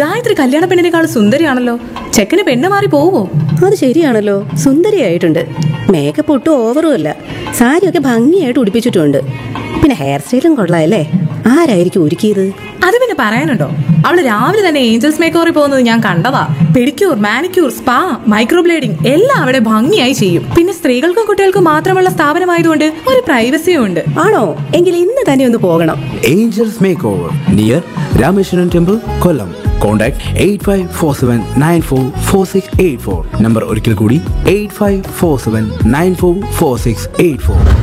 ഗായത്രി കല്യാണ പെണ്ണിനേക്കാൾ സുന്ദരിയാണല്ലോ ചെക്കന് പെണ്ണ് മാറി പോവോ അത് ശരിയാണല്ലോ സുന്ദരിയായിട്ടുണ്ട് മേക്കപ്പ് ഒട്ടും ഓവറും അല്ല സാരിയൊക്കെ ഭംഗിയായിട്ട് ഉടുപ്പിച്ചിട്ടുണ്ട് പിന്നെ ഹെയർ സ്റ്റൈലും കൊള്ളാമല്ലേ ആരായിരിക്കും ഒരുക്കിയത് അത് പിന്നെ പറയാനുണ്ടോ അവള് രാവിലെ തന്നെ ഏഞ്ചൽസ് മേക്കോറിൽ പോകുന്നത് ഞാൻ കണ്ടതാ പെഡിക്യൂർ മാനിക്യൂർ സ്പാ മൈക്രോബ്ലേഡിംഗ് എല്ലാം അവിടെ ഭംഗിയായി ചെയ്യും പിന്നെ സ്ത്രീകൾക്കും കുട്ടികൾക്കും മാത്രമുള്ള സ്ഥാപനമായതുകൊണ്ട് ഒരു പ്രൈവസിയും ഉണ്ട് ആണോ എങ്കിൽ ഇന്ന് തന്നെ ഒന്ന് പോകണം Angels Makeover near Rameshwaran Temple, Kollam. Contact 8547944684. Number ഒരിക്കൽ കൂടി 8547944684.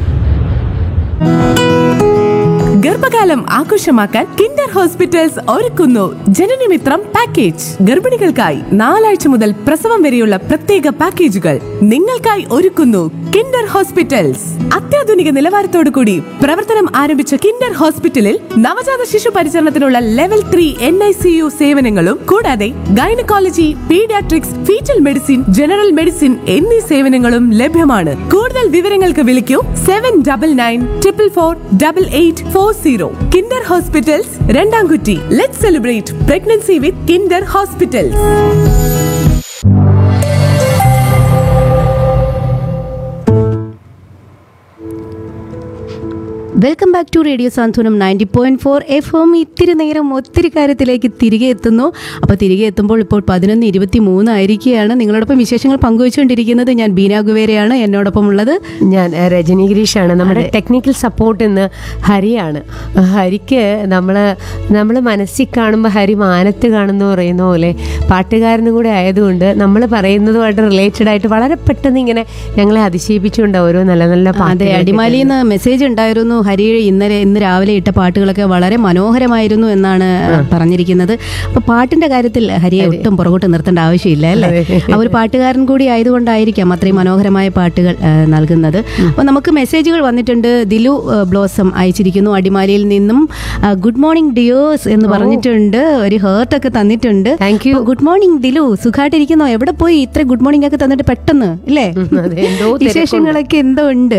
ഗർഭകാലം ആഘോഷമാക്കാൻ കിൻഡർ ഹോസ്പിറ്റൽസ് ഒരുക്കുന്നു ജനനമിത്രം പാക്കേജ് ഗർഭിണികൾക്കായി നാലാഴ്ച മുതൽ പ്രസവം വരെയുള്ള പ്രത്യേക പാക്കേജുകൾ നിങ്ങൾക്കായി ഒരുക്കുന്നു കിൻഡർ ഹോസ്പിറ്റൽസ് അത്യാധുനിക നിലവാരത്തോടു കൂടി പ്രവർത്തനം ആരംഭിച്ച കിൻഡർ ഹോസ്പിറ്റലിൽ നവജാത ശിശു പരിചരണത്തിനുള്ള level three N I C U സേവനങ്ങളും കൂടാതെ gynaecology paediatrics fetal medicine general medicine എന്നീ സേവനങ്ങളും ലഭ്യമാണ് കൂടുതൽ വിവരങ്ങൾക്ക് വിളിക്കൂ seven double nine triple four double eight four zero Kinder hospitals Randamkutty let celebrate pregnancy with Kinder hospitals welcome back to radio Santhwanam ninety point four F M ഇത്തിരി നേരം ഒത്തിരി കാര്യത്തിലേക്ക് തിരികെ എത്തുന്നു അപ്പോൾ തിരികെ എത്തുമ്പോൾ ഇപ്പോൾ പതിനൊന്ന് ഇരുപത്തി മൂന്ന് ആയിരിക്കുകയാണ് നിങ്ങളോടൊപ്പം വിശേഷങ്ങൾ പങ്കുവച്ചുകൊണ്ടിരിക്കുന്നത് ഞാൻ ബീന ഗുവേരയാണ് എന്നോടൊപ്പം ഉള്ളത് ഞാൻ ഏഹ്, രജനി ഗിരീഷാണ് നമ്മുടെ ടെക്നിക്കൽ സപ്പോർട്ട് ഇന്ന് ഹരിയാണ് ഹരിക്ക് നമ്മൾ നമ്മൾ മനസ്സിൽ കാണുമ്പോൾ ഹരി മാനത്ത് കാണുന്നു പറയുന്ന പോലെ പാട്ടുകാരനും കൂടെ ആയതുകൊണ്ട് നമ്മൾ പറയുന്നതുമായിട്ട് റിലേറ്റഡ് ആയിട്ട് വളരെ പെട്ടെന്ന് ഇങ്ങനെ ഞങ്ങളെ അതിശയിപ്പിച്ചുകൊണ്ട് ഓരോ നല്ല നല്ല അതെ പാട്ടുകളൊക്കെ അടിമാലിയിൽ നിന്ന് മെസ്സേജ് ഉണ്ടായിരുന്നു ഹരി ഇന്നലെ ഇന്ന് രാവിലെ ഇട്ട പാട്ടുകളൊക്കെ വളരെ മനോഹരമായിരുന്നു എന്നാണ് പറഞ്ഞിരിക്കുന്നത് അപ്പൊ പാട്ടിന്റെ കാര്യത്തിൽ ഹരിയെ ഒട്ടും പുറകോട്ട് നിർത്തേണ്ട ആവശ്യമില്ല അല്ലേ ആ ഒരു പാട്ടുകാരൻ കൂടി ആയതുകൊണ്ടായിരിക്കാം അത്രയും മനോഹരമായ പാട്ടുകൾ ആ, നൽകുന്നത് അപ്പൊ നമുക്ക് മെസ്സേജുകൾ വന്നിട്ടുണ്ട് ദിലു ആ, ബ്ലോസം അയച്ചിരിക്കുന്നു അടിമാലിയിൽ നിന്നും ആ, ഗുഡ് മോർണിംഗ് ഡിയോസ് എന്ന് പറഞ്ഞിട്ടുണ്ട് ഒരു ഹേർട്ട് ഒക്കെ തന്നിട്ടുണ്ട് Thank you. അപ്പൊ ഗുഡ് മോർണിംഗ് ദിലു സുഖമായിട്ടിരിക്കുന്നോ എവിടെ പോയി ഇത്ര ഗുഡ് മോർണിംഗ് ഒക്കെ തന്നിട്ട് പെട്ടെന്ന് ഇല്ലേ അതെ, എന്തോ തിരക്കുണ്ട്. വിശേഷങ്ങളൊക്കെ എന്തോ ഉണ്ട്